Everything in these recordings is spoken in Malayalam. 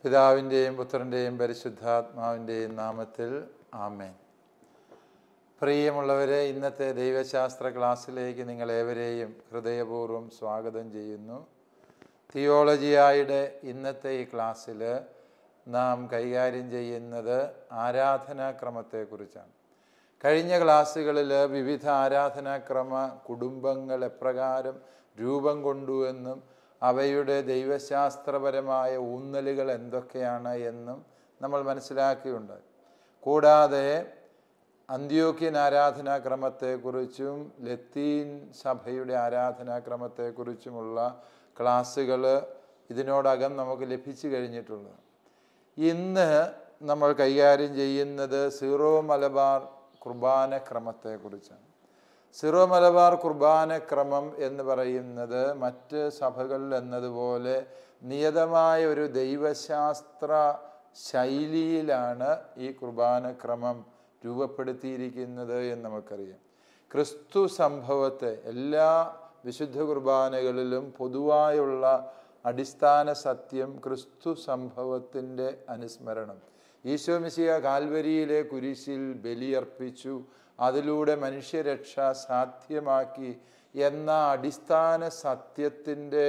പിതാവിൻ്റെയും പുത്രൻ്റെയും പരിശുദ്ധാത്മാവിൻ്റെയും നാമത്തിൽ ആമേൻ പ്രിയമുള്ളവരെ ഇന്നത്തെ ദൈവശാസ്ത്ര ക്ലാസ്സിലേക്ക് നിങ്ങളേവരെയും ഹൃദയപൂർവ്വം സ്വാഗതം ചെയ്യുന്നു തിയോളജിയായുടെ ഇന്നത്തെ ഈ ക്ലാസ്സിൽ നാം കൈകാര്യം ചെയ്യുന്നത് ആരാധനാക്രമത്തെക്കുറിച്ചാണ് കഴിഞ്ഞ ക്ലാസ്സുകളിൽ വിവിധ ആരാധനാക്രമ കുടുംബങ്ങൾ എപ്രകാരം രൂപം കൊണ്ടു എന്നും അവയുടെ ദൈവശാസ്ത്രപരമായ ഊന്നലുകൾ എന്തൊക്കെയാണ് എന്നും നമ്മൾ മനസ്സിലാക്കിയുണ്ടായി കൂടാതെ അന്ത്യോക്യൻ ആരാധനാക്രമത്തെക്കുറിച്ചും ലത്തീൻ സഭയുടെ ആരാധനാക്രമത്തെക്കുറിച്ചുമുള്ള ക്ലാസ്സുകൾ ഇതിനോടകം നമുക്ക് ലഭിച്ചു കഴിഞ്ഞിട്ടുള്ളത് ഇന്ന് നമ്മൾ കൈകാര്യം ചെയ്യുന്നത് സീറോ മലബാർ കുർബാന ക്രമത്തെക്കുറിച്ചാണ് സിറോ മലബാർ കുർബാന ക്രമം എന്ന് പറയുന്നത് മറ്റ് സഭകളിൽ എന്നതുപോലെ നിയതമായ ഒരു ദൈവശാസ്ത്ര ശൈലിയിലാണ് ഈ കുർബാന ക്രമം രൂപപ്പെടുത്തിയിരിക്കുന്നത് എന്ന് നമുക്കറിയാം ക്രിസ്തു സംഭവത്തെ എല്ലാ വിശുദ്ധ കുർബാനകളിലും പൊതുവായുള്ള അടിസ്ഥാന സത്യം ക്രിസ്തു സംഭവത്തിൻ്റെ അനുസ്മരണം ഈശോ മിശിയ കാൽവരിയിലെ കുരിശിൽ ബലിയർപ്പിച്ചു അതിലൂടെ മനുഷ്യരക്ഷ സാധ്യമാക്കി എന്ന അടിസ്ഥാന സത്യത്തിൻ്റെ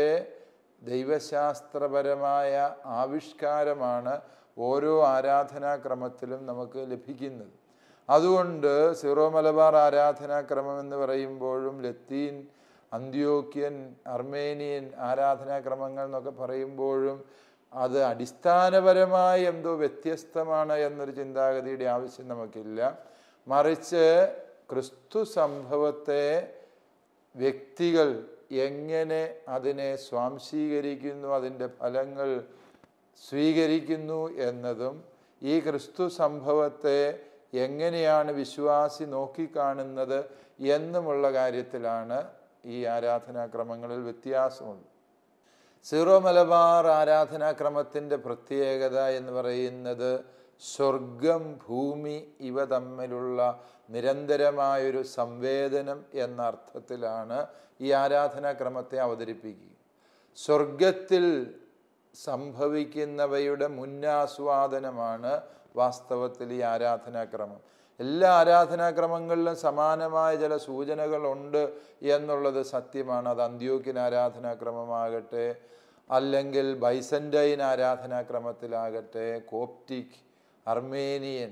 ദൈവശാസ്ത്രപരമായ ആവിഷ്കാരമാണ് ഓരോ ആരാധനാക്രമത്തിലും നമുക്ക് ലഭിക്കുന്നത് അതുകൊണ്ട് സീറോ മലബാർ ആരാധനാക്രമം എന്ന് പറയുമ്പോഴും ലത്തീൻ അന്ത്യോക്യൻ അർമേനിയൻ ആരാധനാക്രമങ്ങൾ എന്നൊക്കെ പറയുമ്പോഴും അത് അടിസ്ഥാനപരമായി എന്തോ വ്യത്യസ്തമാണ് എന്നൊരു ചിന്താഗതിയുടെ ആവശ്യം നമുക്കില്ല മറിച്ച് ക്രിസ്തു സംഭവത്തെ വ്യക്തികൾ എങ്ങനെ അതിനെ സ്വാംശീകരിക്കുന്നു അതിൻ്റെ ഫലങ്ങൾ സ്വീകരിക്കുന്നു എന്നതും ഈ ക്രിസ്തു സംഭവത്തെ എങ്ങനെയാണ് വിശ്വാസി നോക്കിക്കാണുന്നത് എന്നുമുള്ള കാര്യത്തിലാണ് ഈ ആരാധനാക്രമങ്ങളിൽ വ്യത്യാസമുള്ളത് സീറോ മലബാർ ആരാധനാക്രമത്തിൻ്റെ പ്രത്യേകത എന്ന് പറയുന്നത് സ്വർഗം ഭൂമി ഇവ തമ്മിലുള്ള നിരന്തരമായൊരു സംവേദനം എന്ന അർത്ഥത്തിലാണ് ഈ ആരാധനാക്രമത്തെ അവതരിപ്പിക്കുക സ്വർഗത്തിൽ സംഭവിക്കുന്നവയുടെ മുന്നാസ്വാദനമാണ് വാസ്തവത്തിൽ ഈ ആരാധനാക്രമം എല്ലാ ആരാധനാക്രമങ്ങളിലും സമാനമായ ചില സൂചനകളുണ്ട് എന്നുള്ളത് സത്യമാണ് അത് അന്ത്യോക്യൻ ആരാധനാക്രമമാകട്ടെ അല്ലെങ്കിൽ ബൈസൻറ്റൈൻ ആരാധനാക്രമത്തിലാകട്ടെ കോപ്റ്റിക് അർമേനിയൻ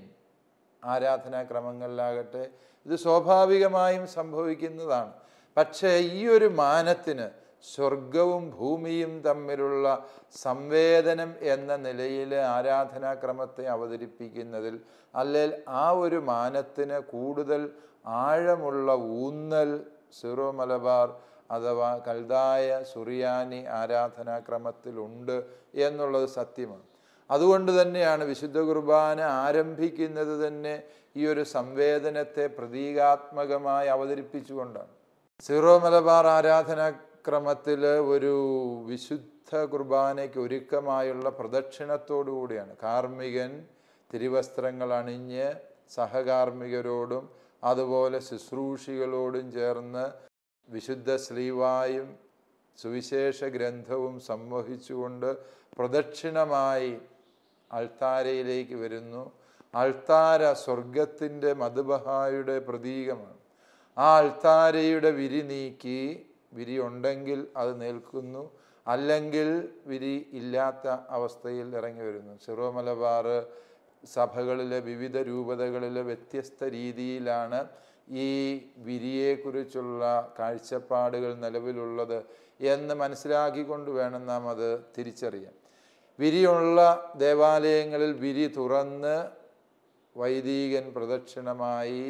ആരാധനാക്രമങ്ങളിലാകട്ടെ ഇത് സ്വാഭാവികമായും സംഭവിക്കുന്നതാണ് പക്ഷേ ഈ ഒരു മാനത്തിന് സ്വർഗവും ഭൂമിയും തമ്മിലുള്ള സംവേദനം എന്ന നിലയിൽ ആരാധനാക്രമത്തെ അവതരിപ്പിക്കുന്നതിൽ അല്ലെങ്കിൽ ആ ഒരു മാനത്തിന് കൂടുതൽ ആഴമുള്ള ഊന്നൽ സിറോ മലബാർ അഥവാ കൽതായ സുറിയാനി ആരാധനാക്രമത്തിലുണ്ട് എന്നുള്ളത് സത്യമാണ് അതുകൊണ്ട് തന്നെയാണ് വിശുദ്ധ കുർബാന ആരംഭിക്കുന്നത് തന്നെ ഈ ഒരു സംവേദനത്തെ പ്രതീകാത്മകമായി അവതരിപ്പിച്ചുകൊണ്ടാണ് സീറോ മലബാർ ആരാധനാക്രമത്തിൽ ഒരു വിശുദ്ധ കുർബാനയ്ക്ക് ഒരുക്കമായുള്ള പ്രദക്ഷിണത്തോടു കൂടിയാണ് കാർമ്മികൻ തിരുവസ്ത്രങ്ങൾ അണിഞ്ഞ് സഹകാർമ്മികരോടും അതുപോലെ ശുശ്രൂഷികളോടും ചേർന്ന് വിശുദ്ധ ശ്രീവായും സുവിശേഷ ഗ്രന്ഥവും സംവഹിച്ചുകൊണ്ട് പ്രദക്ഷിണമായി അൾത്താരയിലേക്ക് വരുന്നു അൾത്താര സ്വർഗത്തിൻ്റെ മധുബഹായുടെ പ്രതീകമാണ് ആ അൾത്താരയുടെ വിരി നീക്കി വിരി ഉണ്ടെങ്കിൽ അത് നിൽക്കുന്നു അല്ലെങ്കിൽ വിരി ഇല്ലാത്ത അവസ്ഥയിൽ ഇറങ്ങി വരുന്നു സിറോ മലബാർ സഭകളിലെ വിവിധ രൂപതകളിലെ വ്യത്യസ്ത രീതിയിലാണ് ഈ വിരിയെക്കുറിച്ചുള്ള കാഴ്ചപ്പാടുകൾ നിലവിലുള്ളത് എന്ന് മനസ്സിലാക്കിക്കൊണ്ട് വേണം നാം അത് തിരിച്ചറിയാൻ വിരിയുള്ള ദേവാലയങ്ങളിൽ വിരി തുറന്ന് വൈദികൻ പ്രദക്ഷിണമായി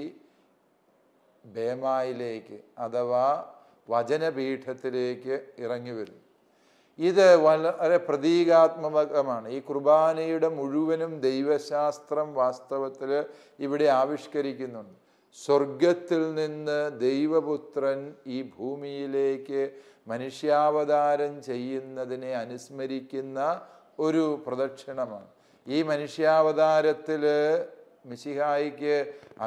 ബേമായിലേക്ക് അഥവാ വചനപീഠത്തിലേക്ക് ഇറങ്ങി വരും ഇത് വളരെ പ്രതീകാത്മകമാണ് ഈ കുർബാനയുടെ മുഴുവനും ദൈവശാസ്ത്രം വാസ്തവത്തിൽ ഇവിടെ ആവിഷ്കരിക്കുന്നുണ്ട് സ്വർഗത്തിൽ നിന്ന് ദൈവപുത്രൻ ഈ ഭൂമിയിലേക്ക് മനുഷ്യാവതാരം ചെയ്യുന്നതിനെ അനുസ്മരിക്കുന്ന ഒരു പ്രദക്ഷിണമാണ് ഈ മനുഷ്യാവതാരത്തിൽ മിശിഹായിക്ക്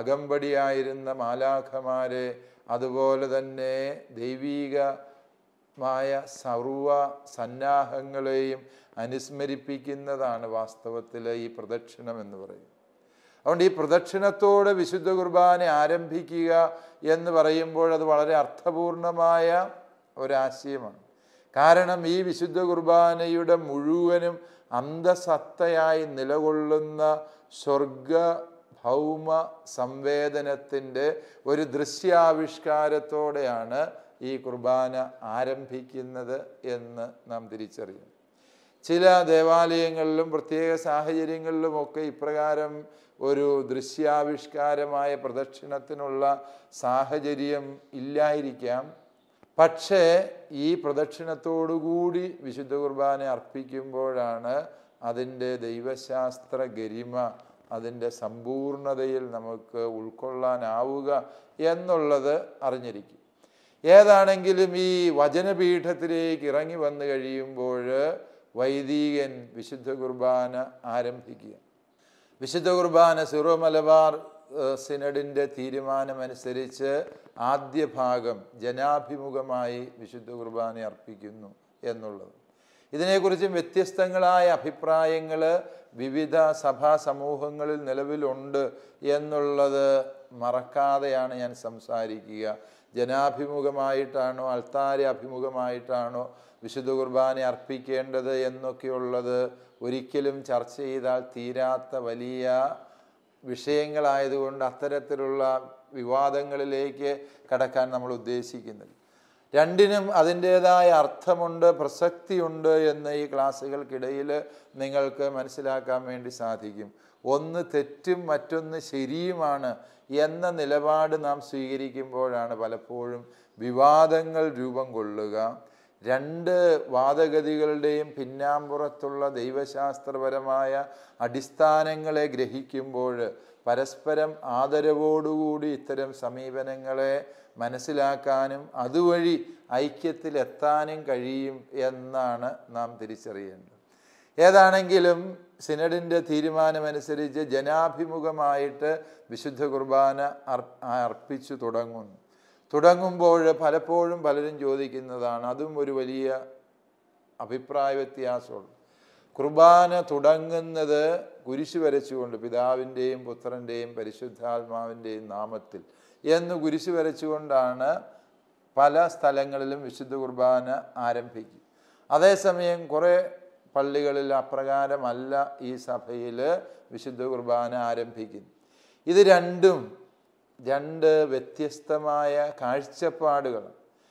അകമ്പടിയായിരുന്ന മാലാഖമാരെ അതുപോലെ തന്നെ ദൈവീക മായ സർവ സന്നാഹങ്ങളെയും അനുസ്മരിപ്പിക്കുന്നതാണ് വാസ്തവത്തിൽ ഈ പ്രദക്ഷിണം എന്ന് പറയുന്നത് അതുകൊണ്ട് ഈ പ്രദക്ഷിണത്തോടെ വിശുദ്ധ കുർബാന ആരംഭിക്കുക എന്ന് പറയുമ്പോൾ അത് വളരെ അർത്ഥപൂർണമായ ഒരാശയമാണ് കാരണം ഈ വിശുദ്ധ കുർബാനയുടെ മുഴുവനും അന്തസത്തയായി നിലകൊള്ളുന്ന സ്വർഗ ഭൗമ സംവേദനത്തിൻ്റെ ഒരു ദൃശ്യാവിഷ്കാരത്തോടെയാണ് ഈ കുർബാന ആരംഭിക്കുന്നത് എന്ന് നാം തിരിച്ചറിയും ചില ദേവാലയങ്ങളിലും പ്രത്യേക സാഹചര്യങ്ങളിലുമൊക്കെ ഇപ്രകാരം ഒരു ദൃശ്യാവിഷ്കാരമായ പ്രദക്ഷിണത്തിനുള്ള സാഹചര്യം ഇല്ലായിരിക്കാം പക്ഷേ ഈ പ്രദക്ഷിണത്തോടുകൂടി വിശുദ്ധ കുർബാന അർപ്പിക്കുമ്പോഴാണ് അതിൻ്റെ ദൈവശാസ്ത്ര ഗരിമ അതിൻ്റെ സമ്പൂർണതയിൽ നമുക്ക് ഉൾക്കൊള്ളാനാവുക എന്നുള്ളത് അറിഞ്ഞിരിക്കും ഏതാണെങ്കിലും ഈ വചനപീഠത്തിലേക്ക് ഇറങ്ങി വന്നു കഴിയുമ്പോൾ വൈദികൻ വിശുദ്ധ കുർബാന ആരംഭിക്കുക വിശുദ്ധ കുർബാന സിറോ മലബാർ ഏഹ്, സിനഡിൻ്റെ തീരുമാനമനുസരിച്ച് ആദ്യ ഭാഗം ജനാഭിമുഖമായി വിശുദ്ധ കുർബാന അർപ്പിക്കുന്നു എന്നുള്ളത് ഇതിനെക്കുറിച്ചും വ്യത്യസ്തങ്ങളായ അഭിപ്രായങ്ങൾ വിവിധ സഭാ സമൂഹങ്ങളിൽ നിലവിലുണ്ട് എന്നുള്ളത് മറക്കാതെയാണ് ഞാൻ സംസാരിക്കുക ജനാഭിമുഖമായിട്ടാണോ അൾത്താര അഭിമുഖമായിട്ടാണോ വിശുദ്ധ കുർബാന അർപ്പിക്കേണ്ടത് എന്നൊക്കെയുള്ളത് ഒരിക്കലും ചർച്ച ചെയ്താൽ തീരാത്ത വലിയ വിഷയങ്ങളായതുകൊണ്ട് അത്തരത്തിലുള്ള വിവാദങ്ങളിലേക്ക് കടക്കാൻ നമ്മൾ ഉദ്ദേശിക്കുന്നില്ല രണ്ടിനും അതിൻ്റേതായ അർത്ഥമുണ്ട് പ്രസക്തിയുണ്ട് എന്ന് ഈ ക്ലാസ്സുകൾക്കിടയിൽ നിങ്ങൾക്ക് മനസ്സിലാക്കാൻ വേണ്ടി സാധിക്കും ഒന്ന് തെറ്റും മറ്റൊന്ന് ശരിയുമാണ് എന്ന നിലപാട് നാം സ്വീകരിക്കുമ്പോഴാണ് പലപ്പോഴും വിവാദങ്ങൾ രൂപം കൊള്ളുക രണ്ട് വാദഗതികളുടെയും പിന്നാമ്പുറത്തുള്ള ദൈവശാസ്ത്രപരമായ അടിസ്ഥാനങ്ങളെ ഗ്രഹിക്കുമ്പോൾ പരസ്പരം ആദരവോടുകൂടി ഇത്തരം സമീപനങ്ങളെ മനസ്സിലാക്കാനും അതുവഴി ഐക്യത്തിലെത്താനും കഴിയും എന്നാണ് നാം തിരിച്ചറിയേണ്ടത് ഏതാണെങ്കിലും സിനഡിൻ്റെ തീരുമാനമനുസരിച്ച് ജനാഭിമുഖമായിട്ട് വിശുദ്ധ കുർബാന അർ- അർപ്പിച്ചു തുടങ്ങുന്നു തുടങ്ങുമ്പോൾ പലപ്പോഴും പലരും ചോദിക്കുന്നതാണ് അതും ഒരു വലിയ അഭിപ്രായ വ്യത്യാസമുള്ളൂ കുർബാന തുടങ്ങുന്നത് കുരിശ് വരച്ചുകൊണ്ട് പിതാവിൻ്റെയും പുത്രൻ്റെയും പരിശുദ്ധാത്മാവിൻ്റെയും നാമത്തിൽ എന്ന് കുരിശ് വരച്ചുകൊണ്ടാണ് പല സ്ഥലങ്ങളിലും വിശുദ്ധ കുർബാന ആരംഭിക്കും അതേസമയം കുറേ പള്ളികളിൽ അപ്രകാരമല്ല ഈ സഭയിൽ വിശുദ്ധ കുർബാന ആരംഭിക്കുന്നു ഇത് രണ്ടും രണ്ട് വ്യത്യസ്തമായ കാഴ്ചപ്പാടുകളാണ്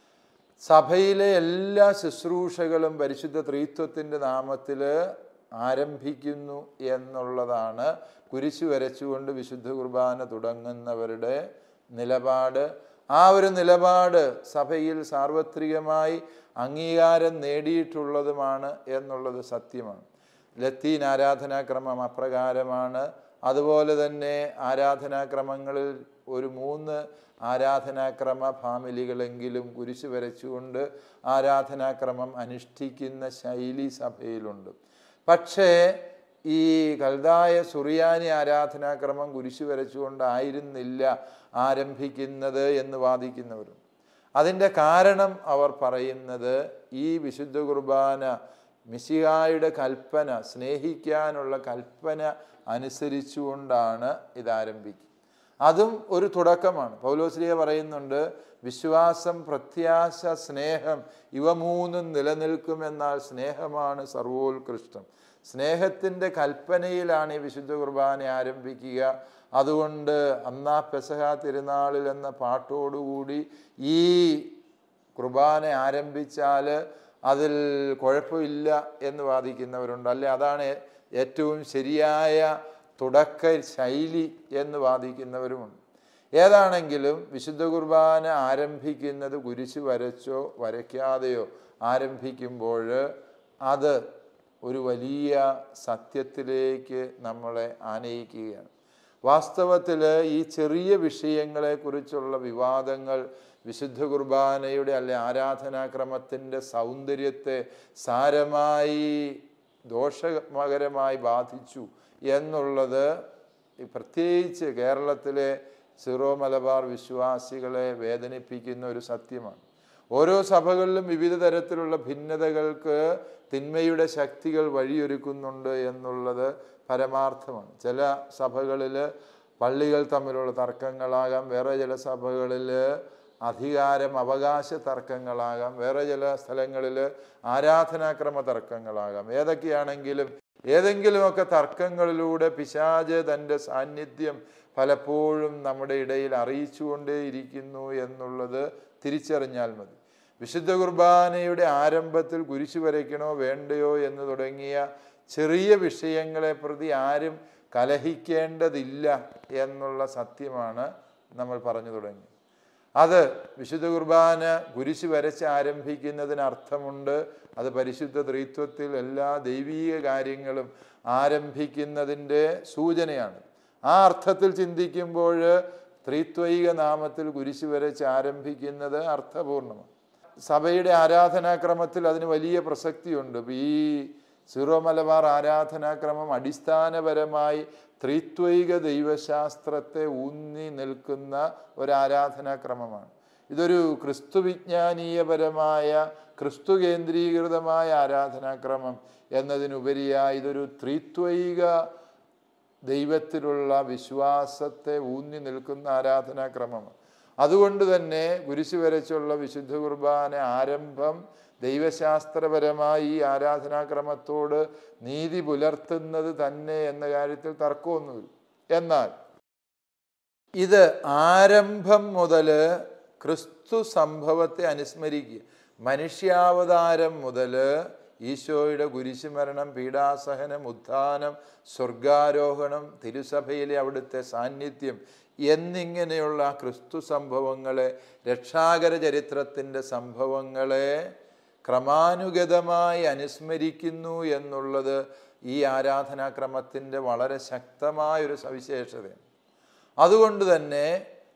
സഭയിലെ എല്ലാ ശുശ്രൂഷകളും പരിശുദ്ധ ത്രിത്വത്തിൻ്റെ നാമത്തിൽ ആരംഭിക്കുന്നു എന്നുള്ളതാണ് കുരിശു വരച്ചുകൊണ്ട് വിശുദ്ധ കുർബാന തുടങ്ങുന്നവരുടെ നിലപാട് ആ ഒരു നിലപാട് സഭയിൽ സാർവത്രികമായി അംഗീകാരം നേടിയിട്ടുള്ളതുമാണ് എന്നുള്ളത് സത്യമാണ് ലത്തീൻ ആരാധനാക്രമം അപ്രകാരമാണ് അതുപോലെ തന്നെ ആരാധനാക്രമങ്ങളിൽ ഒരു മൂന്ന് ആരാധനാക്രമ ഫാമിലികളെങ്കിലും കുരിശ് വരച്ചുകൊണ്ട് ആരാധനാക്രമം അനുഷ്ഠിക്കുന്ന ശൈലി സഭയിലുണ്ട് പക്ഷേ ഈ കൽതായ സുറിയാനി ആരാധനാക്രമം കുരിശ് വരച്ചുകൊണ്ടായിരുന്നില്ല ആരംഭിക്കുന്നത് എന്ന് വാദിക്കുന്നവരും അതിൻ്റെ കാരണം അവർ പറയുന്നത് ഈ വിശുദ്ധ കുർബാന മിശിഹായുടെ കൽപ്പന സ്നേഹിക്കാനുള്ള കൽപ്പന അനുസരിച്ചുകൊണ്ടാണ് ഇത് ആരംഭിക്കുക അതും ഒരു തുടക്കമാണ് പൗലോസ്ലിയ പറയുന്നുണ്ട് വിശ്വാസം പ്രത്യാശ സ്നേഹം ഇവ മൂന്നും നിലനിൽക്കുമെന്നാൽ സ്നേഹമാണ് സർവോത്കൃഷ്ടം സ്നേഹത്തിൻ്റെ കൽപ്പനയിലാണ് ഈ വിശുദ്ധ കുർബാന ആരംഭിക്കുക അതുകൊണ്ട് അന്നാ പെസഹ തിരുനാളിൽ എന്ന പാട്ടോടുകൂടി ഈ കുർബാന ആരംഭിച്ചാൽ അതിൽ കുഴപ്പമില്ല എന്ന് വാദിക്കുന്നവരുണ്ട് അല്ലെ അതാണ് ഏറ്റവും ശരിയായ തുടക്ക ശൈലി എന്ന് വാദിക്കുന്നവരുമുണ്ട് ഏതാണെങ്കിലും വിശുദ്ധ കുർബാന ആരംഭിക്കുന്നത് കുരിശ് വരച്ചോ വരയ്ക്കാതെയോ ആരംഭിക്കുമ്പോൾ അത് ഒരു വലിയ സത്യത്തിലേക്ക് നമ്മളെ ആനയിക്കുകയാണ് വാസ്തവത്തിൽ ഈ ചെറിയ വിഷയങ്ങളെക്കുറിച്ചുള്ള വിവാദങ്ങൾ വിശുദ്ധ കുർബാനയുടെ അല്ലെ ആരാധനാക്രമത്തിൻ്റെ സൗന്ദര്യത്തെ സാരമായി ദോഷകരമായി ബാധിച്ചു എന്നുള്ളത് ഈ പ്രത്യേകിച്ച് കേരളത്തിലെ സിറോ മലബാർ വിശ്വാസികളെ വേദനിപ്പിക്കുന്ന ഒരു സത്യമാണ് ഓരോ സഭകളിലും വിവിധ തരത്തിലുള്ള ഭിന്നതകൾക്ക് തിന്മയുടെ ശക്തികൾ വഴിയൊരുക്കുന്നുണ്ട് എന്നുള്ളത് പരമാർത്ഥമാണ് ചില സഭകളിൽ പള്ളികൾ തമ്മിലുള്ള തർക്കങ്ങളാകാം വേറെ ചില സഭകളിൽ അധികാരം അവകാശ തർക്കങ്ങളാകാം വേറെ ചില സ്ഥലങ്ങളിൽ ആരാധനാക്രമ തർക്കങ്ങളാകാം ഏതൊക്കെയാണെങ്കിലും ഏതെങ്കിലുമൊക്കെ തർക്കങ്ങളിലൂടെ പിശാജ് തൻ്റെ സാന്നിധ്യം പലപ്പോഴും നമ്മുടെ ഇടയിൽ അറിയിച്ചുകൊണ്ടേയിരിക്കുന്നു എന്നുള്ളത് തിരിച്ചറിഞ്ഞാൽ മതി വിശുദ്ധ കുർബാനയുടെ ആരംഭത്തിൽ കുരിശു വരയ്ക്കണോ വേണ്ടയോ എന്ന് തുടങ്ങിയ ചെറിയ വിഷയങ്ങളെ പ്രതി ആരും കലഹിക്കേണ്ടതില്ല എന്നുള്ള സത്യമാണ് നമ്മൾ പറഞ്ഞു തുടങ്ങി അത് വിശുദ്ധ കുർബാന കുരിശ് വരച്ച് ആരംഭിക്കുന്നതിന് അർത്ഥമുണ്ട് അത് പരിശുദ്ധ ത്രിത്വത്തിൽ എല്ലാ ദൈവീക കാര്യങ്ങളും ആരംഭിക്കുന്നതിൻ്റെ സൂചനയാണ് ആ അർത്ഥത്തിൽ ചിന്തിക്കുമ്പോൾ ത്രിത്വൈക നാമത്തിൽ കുരിശ് വരച്ച് ആരംഭിക്കുന്നത് അർത്ഥപൂർണമാണ് സഭയുടെ ആരാധനാക്രമത്തിൽ അതിന് വലിയ പ്രസക്തിയുണ്ട് ഇപ്പൊ ഈ സീറോ മലബാർ ആരാധനാക്രമം അടിസ്ഥാനപരമായി ത്രിത്വൈക ദൈവശാസ്ത്രത്തെ ഊന്നി നിൽക്കുന്ന ഒരു ആരാധനാക്രമമാണ് ഇതൊരു ക്രിസ്തു വിജ്ഞാനീയപരമായ ക്രിസ്തു കേന്ദ്രീകൃതമായ ആരാധനാക്രമം എന്നതിനുപരിയായി ഇതൊരു ത്രിത്വൈക ദൈവത്തിലുള്ള വിശ്വാസത്തെ ഊന്നി നിൽക്കുന്ന ആരാധനാക്രമമാണ് അതുകൊണ്ട് തന്നെ കുരിശ് വരച്ചുള്ള വിശുദ്ധ കുർബാന ആരംഭം ദൈവശാസ്ത്രപരമായി ഈ ആരാധനാക്രമത്തോട് നീതി പുലർത്തുന്നത് തന്നെ എന്ന കാര്യത്തിൽ തർക്കമൊന്നുമില്ല എന്നാൽ ഇത് ആരംഭം മുതൽ ക്രിസ്തു സംഭവത്തെ അനുസ്മരിക്കുക മനുഷ്യാവതാരം മുതൽ ഈശോയുടെ കുരിശുമരണം പീഡാസഹനം ഉത്ഥാനം സ്വർഗാരോഹണം തിരുസഭയിലെ അവിടുത്തെ സാന്നിധ്യം എന്നിങ്ങനെയുള്ള ക്രിസ്തു സംഭവങ്ങളെ രക്ഷാകര ചരിത്രത്തിൻ്റെ സംഭവങ്ങളെ ക്രമാനുഗതമായി അനുസ്മരിക്കുന്നു എന്നുള്ളത് ഈ ആരാധനാക്രമത്തിൻ്റെ വളരെ ശക്തമായൊരു സവിശേഷതയാണ് അതുകൊണ്ട് തന്നെ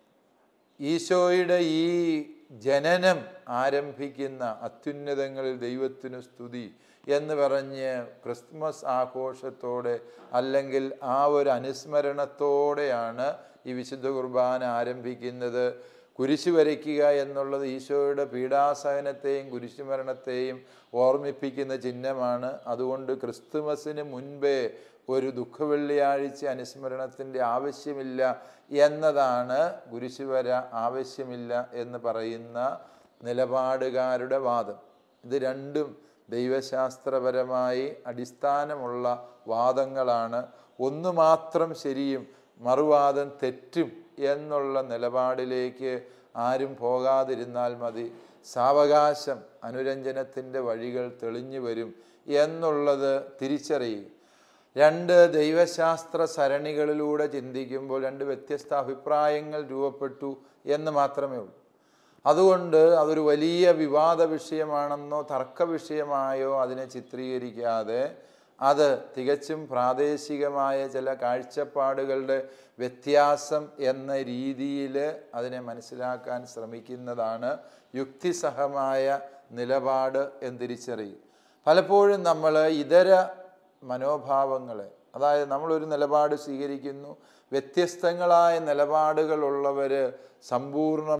ഈശോയുടെ ഈ ജനനം ആരംഭിക്കുന്ന അത്യുന്നതങ്ങളിൽ ദൈവത്തിനു സ്തുതി എന്ന് പറഞ്ഞ് ക്രിസ്മസ് ആഘോഷത്തോടെ അല്ലെങ്കിൽ ആ ഒരു അനുസ്മരണത്തോടെയാണ് ഈ വിശുദ്ധ കുർബാന ആരംഭിക്കുന്നത് കുരിശ് വരയ്ക്കുക എന്നുള്ളത് ഈശോയുടെ പീഡാസഹനത്തെയും കുരിശുമരണത്തെയും ഓർമ്മിപ്പിക്കുന്ന ചിഹ്നമാണ് അതുകൊണ്ട് ക്രിസ്തുമസിന് മുൻപേ ഒരു ദുഃഖവെള്ളിയാഴ്ച അനുസ്മരണത്തിൻ്റെ ആവശ്യമില്ല എന്നതാണ് കുരിശുവര ആവശ്യമില്ല എന്ന് പറയുന്ന നിലപാടുകാരുടെ വാദം ഇത് രണ്ടും ദൈവശാസ്ത്രപരമായി അടിസ്ഥാനമുള്ള വാദങ്ങളാണ് ഒന്ന് മാത്രം ശരിയും മറുവാദം തെറ്റും എന്നുള്ള നിലപാടിലേക്ക് ആരും പോകാതിരുന്നാൽ മതി സാവകാശം അനുരഞ്ജനത്തിൻ്റെ വഴികൾ തെളിഞ്ഞു വരും എന്നുള്ളത് തിരിച്ചറിയുക രണ്ട് ദൈവശാസ്ത്ര സരണികളിലൂടെ ചിന്തിക്കുമ്പോൾ രണ്ട് വ്യത്യസ്ത അഭിപ്രായങ്ങൾ രൂപപ്പെട്ടു എന്ന് മാത്രമേ ഉള്ളൂ അതുകൊണ്ട് അതൊരു വലിയ വിവാദ വിഷയമാണെന്നോ തർക്ക വിഷയമായോ അതിനെ ചിത്രീകരിക്കാതെ അത് തികച്ചും പ്രാദേശികമായ ചില കാഴ്ചപ്പാടുകളുടെ വ്യത്യാസം എന്ന രീതിയിൽ അതിനെ മനസ്സിലാക്കാൻ ശ്രമിക്കുന്നതാണ് യുക്തിസഹമായ നിലപാട് എന്ന് തിരിച്ചറിയും പലപ്പോഴും നമ്മൾ ഇതര മനോഭാവങ്ങളെ അതായത് നമ്മളൊരു നിലപാട് സ്വീകരിക്കുന്നു വ്യത്യസ്തങ്ങളായ നിലപാടുകളുള്ളവർ സമ്പൂർണ്ണ